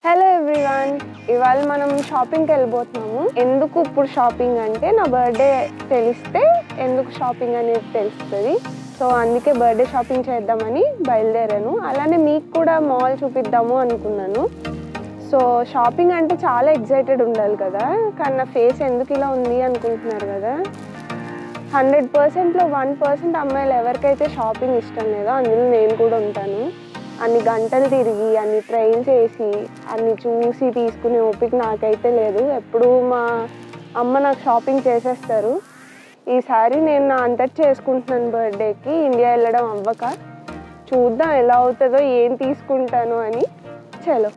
Hello everyone ఇవాళ మనం షాపింగ్కి వెళ్ళిపోతున్నాము ఎందుకు ఇప్పుడు షాపింగ్ అంటే నా బర్త్డే తెలిస్తే ఎందుకు షాపింగ్ అనేది తెలుస్తుంది సో అందుకే బర్త్డే షాపింగ్ చేద్దామని బయలుదేరాను అలానే మీకు కూడా మాల్ చూపిద్దాము అనుకున్నాను సో షాపింగ్ అంటే చాలా ఎగ్జైటెడ్ ఉండాలి కదా కానీ నా ఫేస్ ఎందుకు ఇలా ఉంది అనుకుంటున్నారు కదా హండ్రెడ్ పర్సెంట్లో వన్ పర్సెంట్ అమ్మాయిలు ఎవరికైతే షాపింగ్ ఇష్టం లేదో అందులో నేను కూడా ఉంటాను అన్ని గంటలు తిరిగి అన్ని ట్రైల్ చేసి అన్ని చూసి తీసుకునే ఓపిక నాకైతే లేదు ఎప్పుడు మా అమ్మ నాకు షాపింగ్ చేసేస్తారు ఈసారి నేను నా అంతటి చేసుకుంటున్నాను బర్త్డేకి ఇండియా వెళ్ళడం అవ్వక చూద్దాం ఎలా అవుతుందో ఏం తీసుకుంటాను అని చలో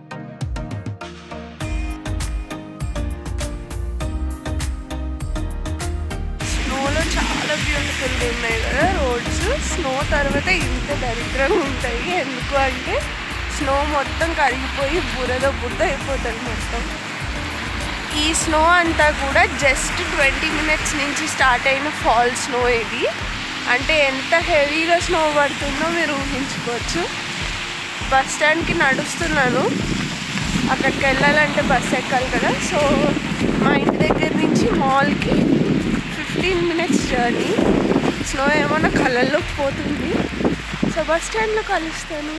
స్నోలో చాలా బ్యూటిఫుల్గా ఉన్నాయి కదా రోడ్స్ స్నో తర్వాత ఇంత దరిద్రంగా ఉంటాయి ఎందుకు అంటే స్నో మొత్తం కరిగిపోయి బురద బురద అయిపోతుంది మొత్తం ఈ స్నో అంతా కూడా జస్ట్ ట్వంటీ మినిట్స్ నుంచి స్టార్ట్ అయిన ఫాల్ స్నో ఇది అంటే ఎంత హెవీగా స్నో పడుతుందో మీరు ఊహించుకోవచ్చు బస్ స్టాండ్కి నడుస్తున్నాను అక్కడికి వెళ్ళాలంటే బస్ ఎక్కాలి కదా సో మా ఇంటి దగ్గర నుంచి మాల్కి ఫిఫ్టీన్ మినిట్స్ జర్నీ స్నో ఏమో నా కళ్ళల్లోకి పోతుంది సో బస్ స్టాండ్లో కలుస్తాను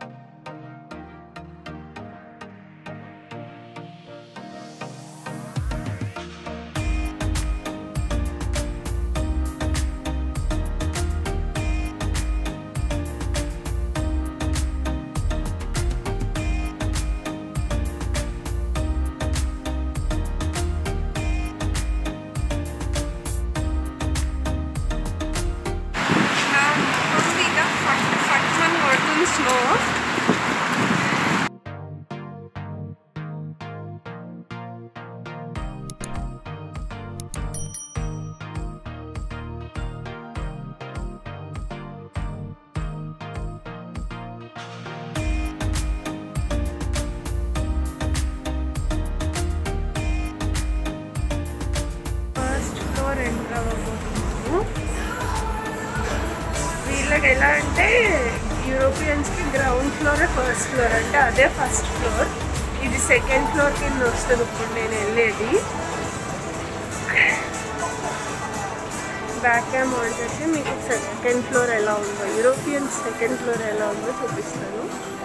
నా ముఖం మీద ఫట్ ఫట్ అని పడుతుంది స్నో ఫస్ట్ ఫ్లోర్ ఎంటర్ అవ్వబోతున్నాము వీళ్ళకి ఎలా అంటే యూరోపియన్స్కి గ్రౌండ్ ఫ్లోరే ఫస్ట్ ఫ్లోర్ అంటే అదే ఫస్ట్ ఫ్లోర్ ఇది సెకండ్ ఫ్లోర్ కింద వస్తుంది ఇప్పుడు నేను వెళ్ళేది బ్యాక్ క్యామ్ ఆన్ చేసి మీకు సెకండ్ ఫ్లోర్ ఎలా ఉందో యూరోపియన్స్ సెకండ్ ఫ్లోర్ ఎలా ఉందో చూపిస్తాను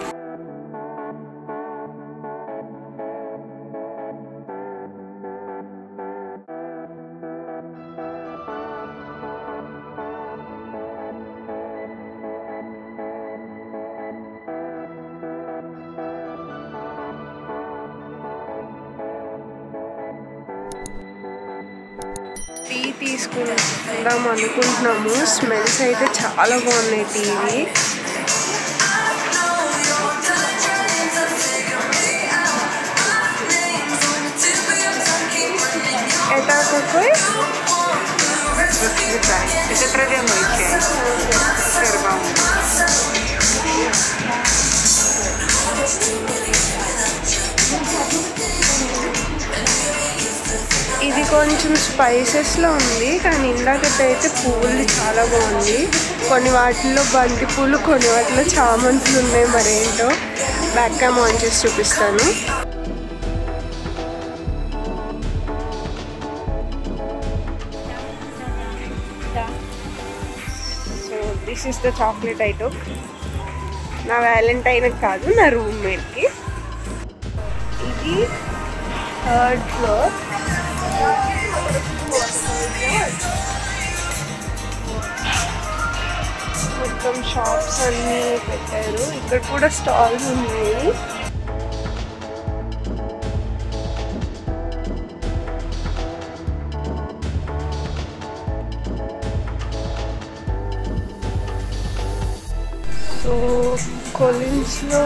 టీ తీసుకుందాం అనుకుంటున్నాము స్మెల్స్ అయితే చాలా బాగున్నాయి టీవీ ఎటా కొకోయ్ Это травяной чай. Шербам. ఇది కొంచెం స్పైసెస్లో ఉంది కానీ ఇందాకైతే పువ్వులు చాలా బాగుంది కొన్ని వాటిల్లో బంతి పూలు కొన్ని వాటిలో చామంతులు ఉన్నాయి మరేంటో బ్యాక్ క్యామ్ ఆన్ చేసి చూపిస్తాను so this is the chocolate item నా వ్యాలంటైన్ కాదు నా రూమ్మేట్కి ఇది థర్డ్ ఫ్లోర్ మొత్తం షాప్స్ అన్నీ పెట్టారు ఇక్కడ కూడా స్టాల్స్ ఉన్నాయి సో కొలిన్స్లో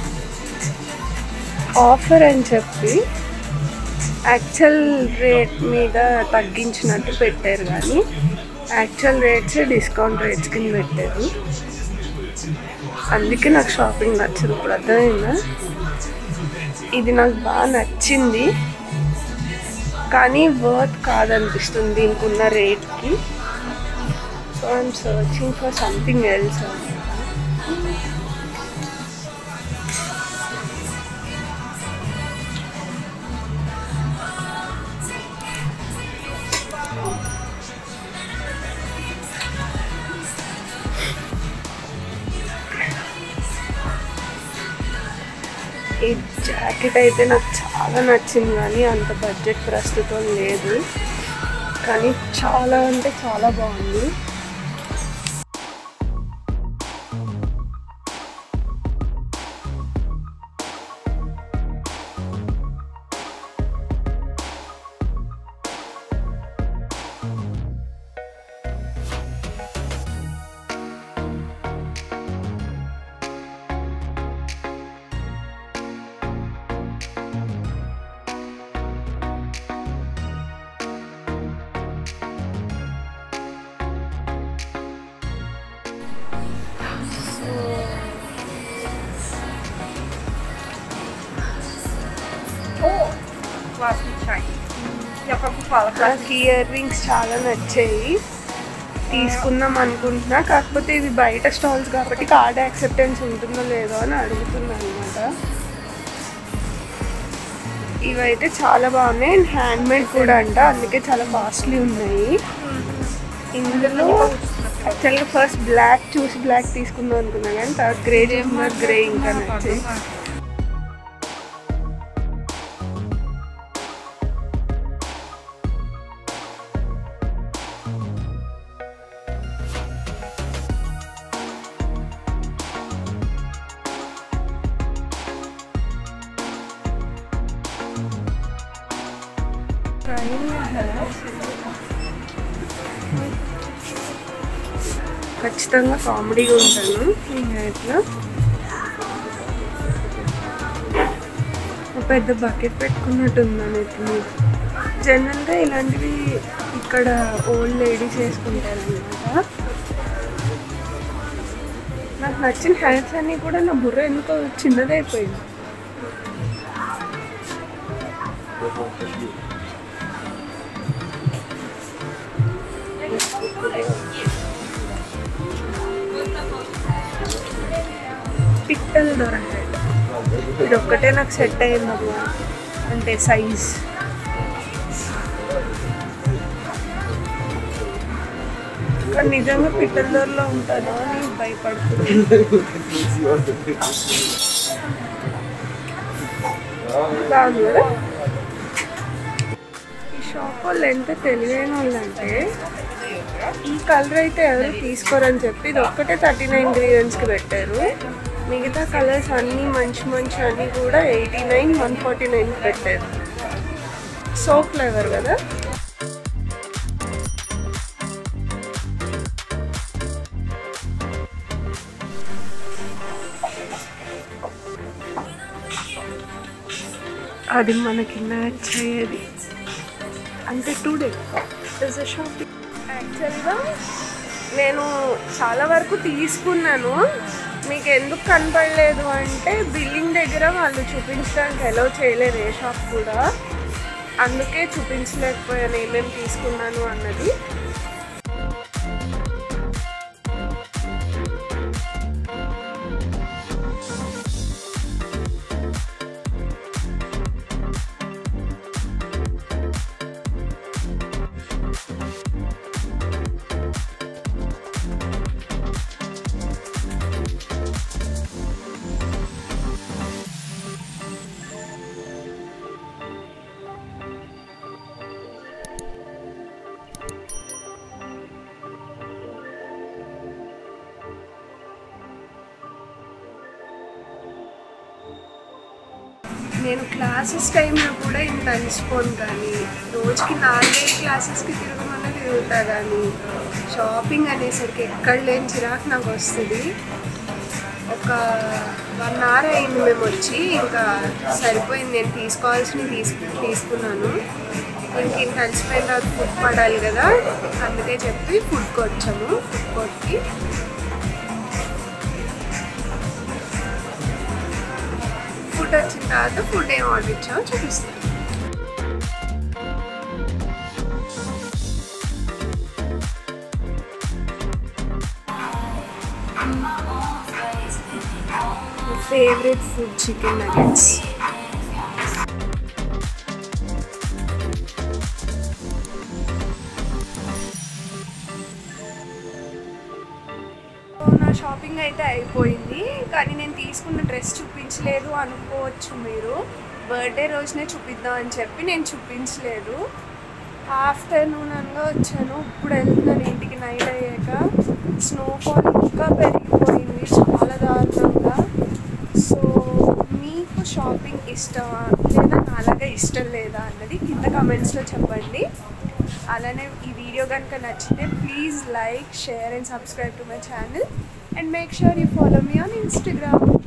ఆఫర్ అని చెప్పి యాక్చువల్ రేట్ మీద తగ్గించినట్టు పెట్టారు కానీ యాక్చువల్ రేట్స్ డిస్కౌంట్ రేట్స్ కింద పెట్టారు అందుకే నాకు షాపింగ్ నచ్చదు ఇప్పుడు అర్థమైందా ఇది నాకు బాగా నచ్చింది కానీ వర్త్ కాదనిపిస్తుంది దీనికి ఉన్న రేట్కి so I'm searching for something else ఈ జాకెట్ అయితే నాకు చాలా నచ్చింది కానీ అంత బడ్జెట్ ప్రస్తుతం లేదు కానీ చాలా అంటే చాలా బాగుంది Классный чай. Я покупала классный. నాకు ఇయర్ రింగ్స్ చాలా నచ్చాయి తీసుకుందాం అనుకుంటున్నా కాకపోతే ఇవి బయట స్టాల్స్ కాబట్టి కార్డ్ యాక్సెప్టెన్స్ ఉంటుందో లేదో అని అడుగుతున్నాను అనమాట ఇవైతే చాలా బాగున్నాయి అండ్ హ్యాండ్ మేడ్ కూడా అంట అందుకే చాలా కాస్ట్లీ ఉన్నాయి ఇందులో యాక్చువల్గా ఫస్ట్ బ్లాక్ చూసి బ్లాక్ తీసుకుందాం అనుకున్నా కానీ తర్వాత గ్రే చూసిన గ్రే ఇంకా నచ్చాయి ఖచ్చితంగా కామెడీగా ఉంటాను ఇంకా ఇట్లా ఒక పెద్ద బకెట్ పెట్టుకున్నట్టుందని ఇట్లా జనరల్గా ఇలాంటివి ఇక్కడ ఓల్డ్ లేడీస్ వేసుకుంటారు అనమాట నాకు నచ్చిన హ్యాండ్స్ అన్నీ కూడా నా బుర్ర ఎందుకో చిన్నదైపోయింది పిట్టలు దొరకాయి ఇది ఒక్కటే నాకు సెట్ అయింది అంటే సైజ్ కానీ నిజంగా పిట్టల దొరలో ఉంటాను అని భయపడుతున్నాను బాగుంది కదా ఈ షాప్ వాళ్ళు ఎంత తెలివైన వాళ్ళు అంటే ఈ కలర్ అయితే ఎవరు తీసుకోరని చెప్పి ఇది ఒక్కటే థర్టీ నైన్ ఇంగ్రీడియంట్స్కి పెట్టారు మిగతా కలర్స్ అన్నీ మంచి మంచి అన్నీ కూడా ఎయిటీ నైన్ వన్ ఫార్టీ నైన్కి పెట్టారు సో ఫ్లేవర్ కదా అది మనకి మ్యాచ్ అయ్యేది అంటే టూ డే షాపింగ్ యాక్చువల్గా నేను చాలా వరకు తీసుకున్నాను మీకు ఎందుకు కనపడలేదు అంటే బిల్లింగ్ దగ్గర వాళ్ళు చూపించడానికి ఎలో చేయలేదు ఏ షాప్ కూడా అందుకే చూపించలేకపోయాను ఏమేమి తీసుకున్నాను అన్నది నేను క్లాసెస్ టైంలో కూడా ఇంత అలసిపోను కానీ రోజుకి నాలుగైదు క్లాసెస్కి తిరగమన్నా తిరుగుతా కానీ షాపింగ్ అనేసరికి ఎక్కడ లేని చిరాకు నాకు వస్తుంది ఒక వన్ అవర్ అయింది మేము వచ్చి ఇంకా సరిపోయింది నేను తీసుకోవాల్సినవి తీసుకు తీసుకున్నాను ఇంక ఇంత అలసిపోయిన తర్వాత ఫుడ్ పడాలి కదా అందుకే చెప్పి ఫుడ్కి వచ్చాము ఫుడ్ కోర్ట్కి ఫుడ్ వచ్చిన తర్వాత ఫుడ్ ఏం ఆర్డర్ ఇచ్చామో చూపిస్తాను ఫేవరెట్ ఫుడ్ చికెన్ నగెట్స్ నా షాపింగ్ షాపింగ్ అయితే అయిపోయింది కానీ నేను తీసుకున్న డ్రెస్ చూపించలేదు అనుకోవచ్చు మీరు బర్త్డే రోజునే చూపిద్దాం అని చెప్పి నేను చూపించలేదు ఆఫ్టర్నూన్ అనగా వచ్చాను ఇప్పుడు వెళ్తున్నాను ఇంటికి నైట్ అయ్యాక స్నోఫాల్ ఇంకా పెరిగిపోయింది చాలా దారుణంగా సో మీకు షాపింగ్ ఇష్టమా లేదా నాలాగా ఇష్టం లేదా అన్నది కింద కమెంట్స్లో చెప్పండి అలానే ఈ వీడియో కనుక నచ్చితే please like share and subscribe to my channel and make sure you follow me on Instagram